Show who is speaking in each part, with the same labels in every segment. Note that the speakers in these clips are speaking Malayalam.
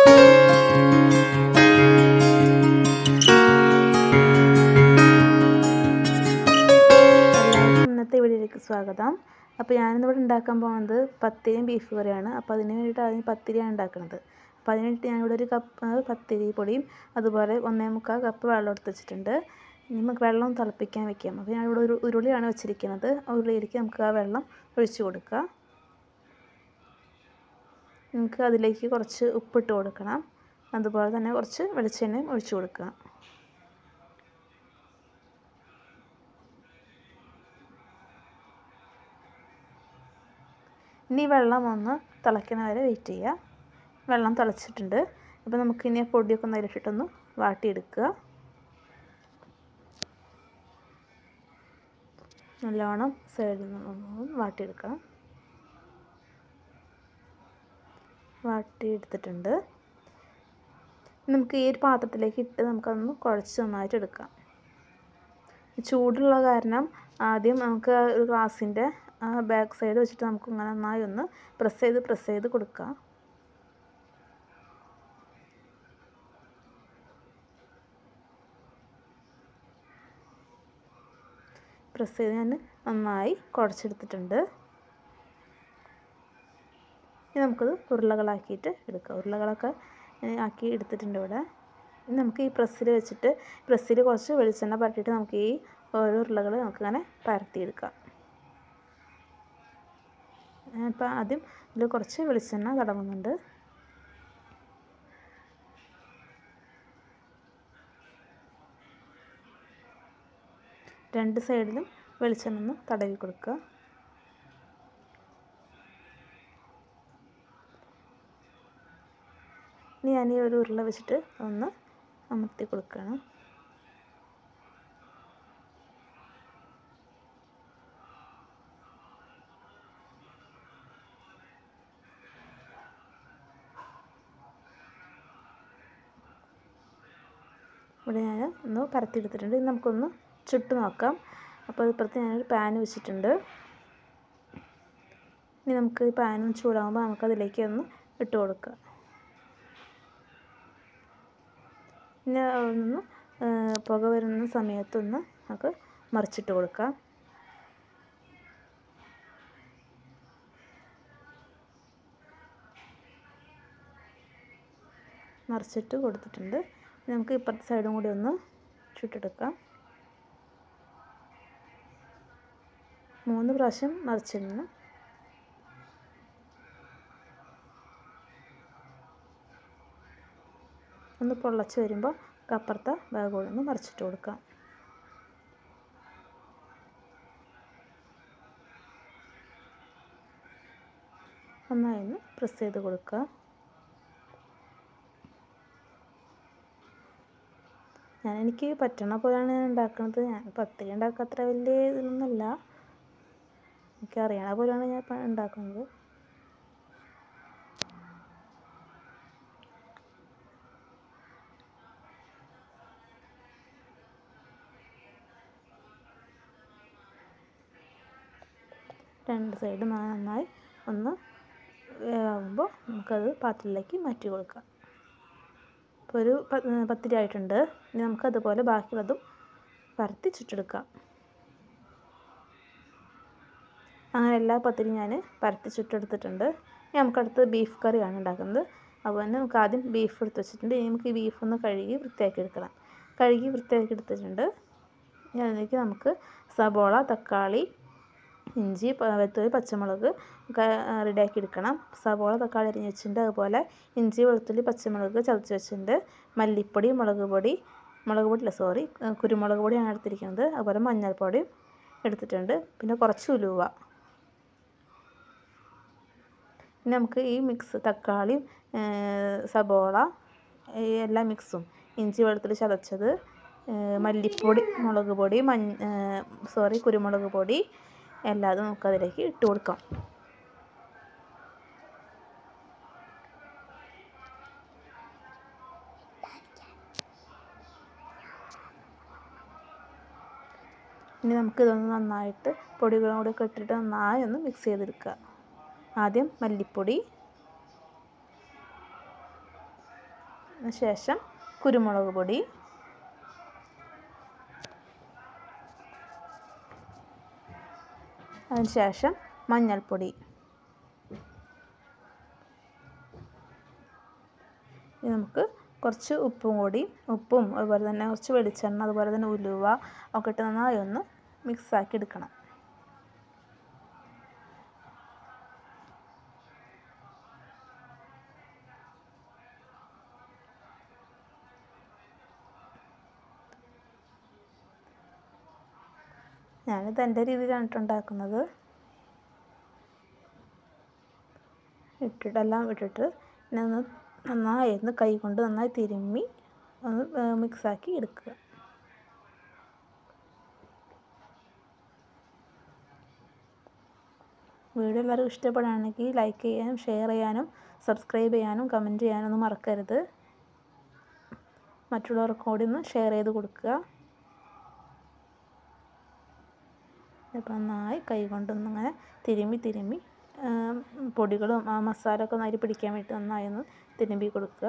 Speaker 1: എല്ലാവർക്കും ഇന്നത്തെ വീഡിയോയിലേക്ക് സ്വാഗതം അപ്പോൾ ഞാനിന്നിവിടെ ഉണ്ടാക്കാൻ പോകുന്നത് പത്തിരിയും ബീഫ് കറിയാണ് അപ്പോൾ അതിന് വേണ്ടിയിട്ട് ആദ്യം പത്തിരിയാണ് ഉണ്ടാക്കുന്നത് അപ്പോൾ അതിന് വേണ്ടിയിട്ട് ഞാനിവിടെ ഒരു കപ്പ് പത്തിരി പൊടിയും അതുപോലെ ഒന്നേ മുക്കാൽ കപ്പ് വെള്ളം എടുത്ത് വെച്ചിട്ടുണ്ട് ഇനി നമുക്ക് വെള്ളം തിളപ്പിക്കാൻ വെക്കാം അപ്പോൾ ഞാനിവിടെ ഒരു ഉരുളിയാണ് വെച്ചിരിക്കുന്നത് ആ ഉരുളിയിലേക്ക് നമുക്ക് ആ വെള്ളം ഒഴിച്ച് കൊടുക്കുക നമുക്ക് അതിലേക്ക് കുറച്ച് ഉപ്പിട്ട് കൊടുക്കണം അതുപോലെ തന്നെ കുറച്ച് വെളിച്ചെണ്ണയും ഒഴിച്ച് കൊടുക്കുക ഇനി വെള്ളം ഒന്ന് തിളയ്ക്കുന്ന വരെ വെയിറ്റ് ചെയ്യുക വെള്ളം തിളച്ചിട്ടുണ്ട് അപ്പോൾ നമുക്ക് ഇനി ആ പൊടിയൊക്കെ ഒന്ന് അതിലിട്ടിട്ടൊന്ന് വാട്ടിയെടുക്കുക നല്ലോണം സൈഡിൽ നിന്ന് വാട്ടിയെടുക്കണം വാട്ടിയെടുത്തിട്ടുണ്ട് നമുക്ക് ഈ ഒരു പാത്രത്തിലേക്ക് ഇട്ട് നമുക്കതൊന്ന് കുഴച്ച് നന്നായിട്ട് എടുക്കാം ചൂടുള്ള കാരണം ആദ്യം നമുക്ക് ഒരു ഗ്ലാസിൻ്റെ ആ ബാക്ക് സൈഡ് വെച്ചിട്ട് നമുക്ക് ഇങ്ങനെ നന്നായി ഒന്ന് പ്രസ് ചെയ്ത് പ്രസ് ചെയ്ത് കൊടുക്കാം പ്രസ് ചെയ്ത് ഞാൻ നന്നായി കുഴച്ചെടുത്തിട്ടുണ്ട് ഇനി നമുക്കത് ഉരുളകളാക്കിയിട്ട് എടുക്കാം ഉരുളകളൊക്കെ ആക്കി എടുത്തിട്ടുണ്ട് ഇവിടെ ഇനി നമുക്ക് ഈ പ്രസ്സിൽ വെച്ചിട്ട് പ്രസ്സിൽ കുറച്ച് വെളിച്ചെണ്ണ പരട്ടിയിട്ട് നമുക്ക് ഈ ഓരോ ഉരുളകൾ നമുക്കിങ്ങനെ പരത്തിയെടുക്കാം ഞാനിപ്പോൾ ആദ്യം ഇതിൽ കുറച്ച് വെളിച്ചെണ്ണ തടവുന്നുണ്ട് രണ്ട് സൈഡിലും വെളിച്ചെണ്ണ ഒന്ന് തടവി കൊടുക്കുക ഇനി ഞാൻ ഈ ഒരു ഉരുള വെച്ചിട്ട് ഒന്ന് അമർത്തി കൊടുക്കുകയാണ് ഇവിടെ ഞാൻ ഒന്ന് പരത്തിയെടുത്തിട്ടുണ്ട് ഇനി നമുക്കൊന്ന് ചുട്ട് നോക്കാം അപ്പോൾ ഇപ്പുറത്ത് ഞാനൊരു പാൻ വെച്ചിട്ടുണ്ട് ഇനി നമുക്ക് ഈ പാൻ ചൂടാകുമ്പോൾ നമുക്കതിലേക്ക് ഒന്ന് ഇട്ട് കൊടുക്കാം പിന്നെ ഒന്ന് പുക വരുന്ന സമയത്തൊന്ന് നമുക്ക് മറിച്ചിട്ട് കൊടുക്കാം മറിച്ചിട്ട് കൊടുത്തിട്ടുണ്ട് നമുക്ക് ഇപ്പുറത്തെ സൈഡും കൂടി ഒന്ന് ചുട്ടെടുക്കാം മൂന്ന് പ്രാവശ്യം മറിച്ചിടണം ഒന്ന് പൊള്ളച്ച് വരുമ്പോൾ അപ്പുറത്തെ ബാഗ് കൂടി ഒന്ന് മറിച്ചിട്ട് കൊടുക്കാം നന്നായി ഒന്ന് പ്രസ് ചെയ്ത് കൊടുക്കുക ഞാൻ എനിക്ക് പറ്റണ പോലെയാണ് ഞാൻ ഉണ്ടാക്കുന്നത് ഞാൻ പത്തിരി ഉണ്ടാക്കുക അത്ര വലിയ ഇതൊന്നുമല്ല എനിക്ക് അറിയണ പോലെയാണ് ഞാൻ ഉണ്ടാക്കുന്നത് രണ്ട് സൈഡും നന്നായി ഒന്ന് വേവാകുമ്പോൾ നമുക്കത് പാത്രത്തിലേക്ക് മാറ്റി കൊടുക്കാം ഇപ്പോൾ ഒരു പത്തിരി ആയിട്ടുണ്ട് ഇനി നമുക്ക് അതുപോലെ ബാക്കിയുള്ളതും പരത്തി ചുട്ടെടുക്കാം അങ്ങനെ എല്ലാ പത്തിരിയും ഞാൻ പരത്തി ചുട്ടെടുത്തിട്ടുണ്ട് ഇനി നമുക്കടുത്ത് ബീഫ് കറിയാണ് ഉണ്ടാക്കുന്നത് അപ്പോൾ തന്നെ നമുക്ക് ആദ്യം ബീഫ് എടുത്ത് വെച്ചിട്ടുണ്ട് ഇനി നമുക്ക് ഈ ബീഫ് ഒന്ന് കഴുകി വൃത്തിയാക്കി എടുക്കണം കഴുകി വൃത്തിയാക്കി എടുത്തിട്ടുണ്ട് ഇനി അതിലേക്ക് നമുക്ക് സബോള തക്കാളി ഇഞ്ചി വെളുത്തുള്ളി പച്ചമുളക് ഒക്കെ റെഡിയാക്കി എടുക്കണം സവോള തക്കാളി അരിഞ്ഞ് വെച്ചിട്ടുണ്ട് അതുപോലെ ഇഞ്ചി വെളുത്തുള്ളി പച്ചമുളക് ചതച്ച് വെച്ചിട്ടുണ്ട് മല്ലിപ്പൊടി മുളക് പൊടി മുളക് പൊടി അല്ല സോറി കുരുമുളക് പൊടിയാണ് എടുത്തിരിക്കുന്നത് അതുപോലെ മഞ്ഞൾപ്പൊടിയും എടുത്തിട്ടുണ്ട് പിന്നെ കുറച്ച് ഉലുവ ഇനി നമുക്ക് ഈ മിക്സ് തക്കാളി സബോള ഈ എല്ലാ മിക്സും ഇഞ്ചി വെളുത്തുള്ളി ചതച്ചത് മല്ലിപ്പൊടി മുളക് പൊടി മഞ്ഞ സോറി കുരുമുളക് പൊടി എല്ലാതും നമുക്കതിലേക്ക് ഇട്ട് കൊടുക്കാം ഇനി നമുക്ക് ഇതൊന്ന് നന്നായിട്ട് പൊടികളും കൂടെ ഒക്കെ ഇട്ടിട്ട് നന്നായി ഒന്ന് മിക്സ് ചെയ്തെടുക്കുക ആദ്യം മല്ലിപ്പൊടി അതിന് ശേഷം കുരുമുളക് പൊടി അതിന് ശേഷം മഞ്ഞൾപ്പൊടി ഇനി നമുക്ക് കുറച്ച് ഉപ്പും കൂടി ഉപ്പും അതുപോലെ തന്നെ കുറച്ച് വെളിച്ചെണ്ണ അതുപോലെ തന്നെ ഉലുവ ഒക്കെ ഇട്ട് നന്നായി ഒന്ന് മിക്സാക്കി എടുക്കണം ഞാനിത് എൻ്റെ രീതിയിലാണ് ട്ടോ ഉണ്ടാക്കുന്നത് ഇട്ടിട്ടെല്ലാം ഇട്ടിട്ട് പിന്നെ ഒന്ന് നന്നായി ഒന്ന് കൈ കൊണ്ട് നന്നായി തിരുമ്മി ഒന്ന് മിക്സാക്കി എടുക്കുക വീഡിയോ എല്ലാവർക്കും ഇഷ്ടപ്പെടുകയാണെങ്കിൽ ലൈക്ക് ചെയ്യാനും ഷെയർ ചെയ്യാനും സബ്സ്ക്രൈബ് ചെയ്യാനും കമൻറ്റ് ചെയ്യാനും ഒന്നും മറക്കരുത് മറ്റുള്ളവർക്ക് കൂടി ഒന്ന് ഷെയർ ചെയ്ത് കൊടുക്കുക അപ്പോൾ നന്നായി കൈ കൊണ്ടൊന്നിങ്ങനെ തിരുമ്മി തിരുമ്മി പൊടികളും ആ മസാല ഒക്കെ നന്നായി പിടിക്കാൻ വേണ്ടി നന്നായി ഒന്ന് തിരുമ്പി കൊടുക്കുക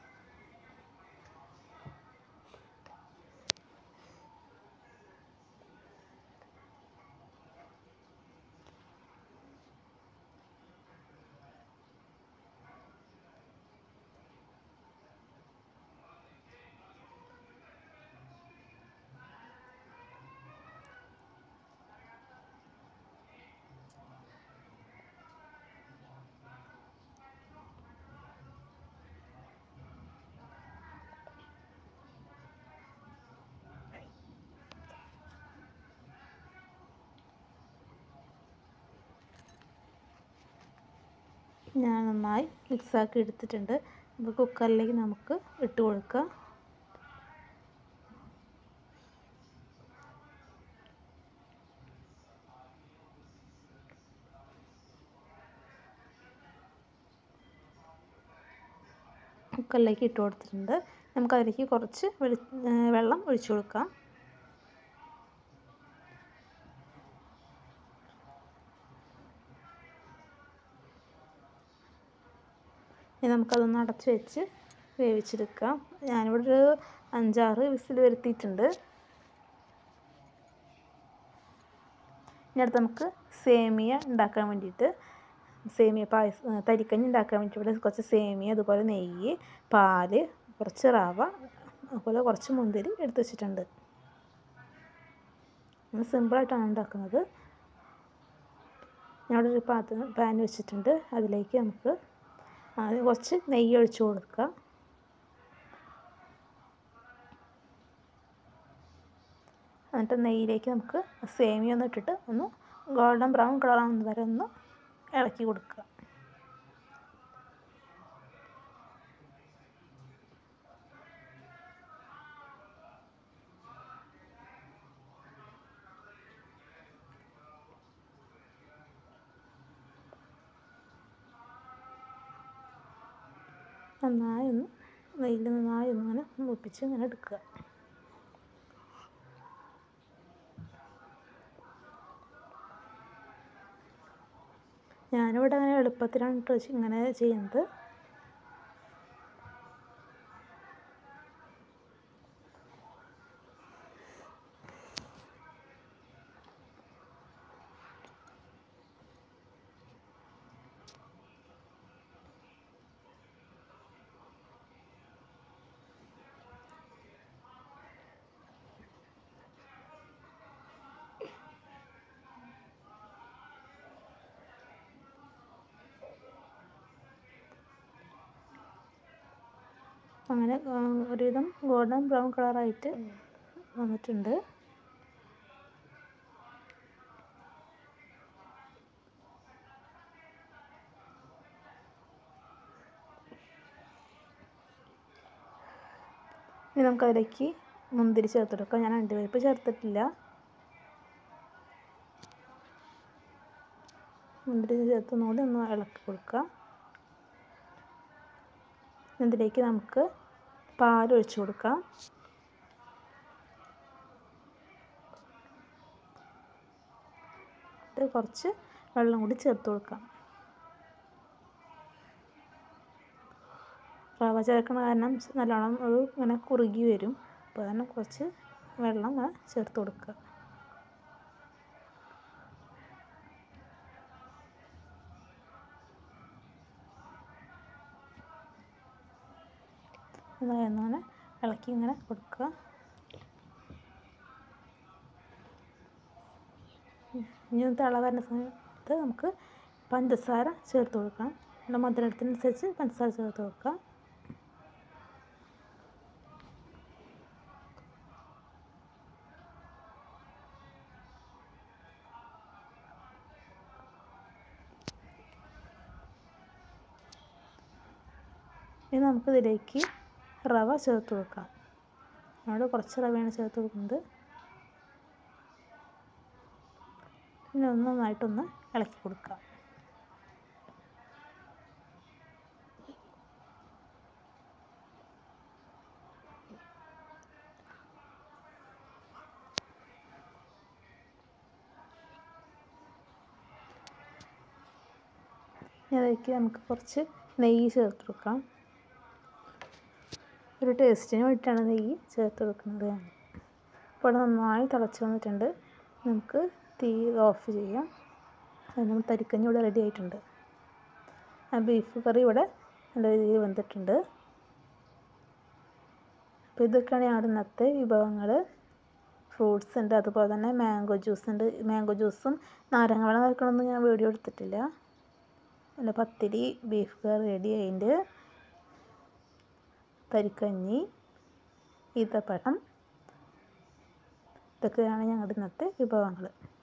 Speaker 1: ഞാൻ നന്നായി മിക്സാക്കി എടുത്തിട്ടുണ്ട് അപ്പോൾ കുക്കറിലേക്ക് നമുക്ക് ഇട്ട് കൊടുക്കാം കുക്കറിലേക്ക് ഇട്ട് കൊടുത്തിട്ടുണ്ട് നമുക്ക് അതിലേക്ക് കുറച്ച് വെളി വെള്ളം ഒഴിച്ചു കൊടുക്കാം ഇനി നമുക്കതൊന്ന് അടച്ച് വെച്ച് വേവിച്ചെടുക്കാം ഞാനിവിടെ ഒരു അഞ്ചാറ് വിസിൽ വരുത്തിയിട്ടുണ്ട് ഇനി അടുത്ത് നമുക്ക് സേമിയ ഉണ്ടാക്കാൻ വേണ്ടിയിട്ട് സേമിയ പായസം തരിക്കഞ്ഞി ഉണ്ടാക്കാൻ വേണ്ടി ഇവിടെ കുറച്ച് സേമിയ അതുപോലെ നെയ്യ് പാല് കുറച്ച് റവ അതുപോലെ കുറച്ച് മുന്തിരി എടുത്ത് വെച്ചിട്ടുണ്ട് സിമ്പിളായിട്ടാണ് ഉണ്ടാക്കുന്നത് ഞാനിവിടെ ഒരു പാത്രം പാൻ വെച്ചിട്ടുണ്ട് അതിലേക്ക് നമുക്ക് ആദ്യം കുറച്ച് നെയ്യ് ഒഴിച്ച് കൊടുക്കുക എന്നിട്ട് നെയ്യിലേക്ക് നമുക്ക് സേമിയ ഒന്ന് ഇട്ടിട്ട് ഒന്ന് ഗോൾഡൻ ബ്രൗൺ കളറാവുന്ന വരെ ഒന്ന് ഇളക്കി കൊടുക്കുക നന്നായി ഒന്ന് നെയ്യിൽ നന്നായി ഒന്ന് ഇങ്ങനെ മൂപ്പിച്ച് ഇങ്ങനെ എടുക്കുക ഞാനിവിടെ അങ്ങനെ എളുപ്പത്തിലാണ് കേട്ടോ ഇങ്ങനെ ചെയ്യുന്നത് അങ്ങനെ ഒരുവിധം ഗോൾഡൻ ബ്രൗൺ കളറായിട്ട് വന്നിട്ടുണ്ട് ഇനി നമുക്ക് അതിലേക്ക് മുന്തിരി ചേർത്ത് കൊടുക്കാം ഞാൻ അണ്ടിപ്പരിപ്പ് ചേർത്തിട്ടില്ല മുന്തിരി ചേർത്തൊന്നുകൂടി ഒന്ന് ഇളക്കി കൊടുക്കുക ഇതിലേക്ക് നമുക്ക് പാൽ ഒഴിച്ച് കൊടുക്കാം ഇത് കുറച്ച് വെള്ളം കൂടി ചേർത്ത് കൊടുക്കാം റവ ചേർക്കണ കാരണം നല്ലോണം അത് ഇങ്ങനെ കുറുകി വരും അപ്പോൾ കാരണം കുറച്ച് വെള്ളം ഇങ്ങനെ ചേർത്ത് കൊടുക്കുക ഇങ്ങനെ ഇളക്കി ഇങ്ങനെ കൊടുക്കുക ഇനി ഒന്ന് തിള വരുന്ന സമയത്ത് നമുക്ക് പഞ്ചസാര ചേർത്ത് കൊടുക്കണം നമ്മുടെ മധുരത്തിനനുസരിച്ച് പഞ്ചസാര ചേർത്ത് കൊടുക്കുക ഇനി നമുക്കിതിലേക്ക് റവ ചേർത്ത് കൊടുക്കാം അവിടെ കുറച്ച് റവയാണ് ചേർത്ത് കൊടുക്കുന്നത് പിന്നെ ഒന്ന് നന്നായിട്ടൊന്ന് ഇളക്കി കൊടുക്കുക അതിലേക്ക് നമുക്ക് കുറച്ച് നെയ്യ് ചേർത്ത് കൊടുക്കാം ഒരു ടേസ്റ്റിന് വേണ്ടിയിട്ടാണ് നെയ്യ് ചേർത്ത് കൊടുക്കുന്നത് ഇപ്പോൾ നന്നായി തിളച്ച് വന്നിട്ടുണ്ട് നമുക്ക് തീ ഓഫ് ചെയ്യാം അത് നമ്മൾ തരിക്കഞ്ഞി ഇവിടെ റെഡി ആയിട്ടുണ്ട് ആ ബീഫ് കറി ഇവിടെ നല്ല രീതിയിൽ വെന്തിട്ടുണ്ട് അപ്പോൾ ഇതൊക്കെയാണ് ഞങ്ങളുടെ ഇന്നത്തെ വിഭവങ്ങൾ ഫ്രൂട്ട്സ് ഉണ്ട് അതുപോലെ തന്നെ മാംഗോ ജ്യൂസ് ഉണ്ട് മാംഗോ ജ്യൂസും നാരങ്ങ വെള്ളം കഴിക്കണമെന്ന് ഞാൻ വീഡിയോ എടുത്തിട്ടില്ല അല്ല പത്തിരി ബീഫ് കറി റെഡി ആയിട്ടുണ്ട് തരിക്കഞ്ഞി ഈത്തപ്പഴം ഇതൊക്കെയാണ് ഞങ്ങളുടെ ഇന്നത്തെ വിഭവങ്ങൾ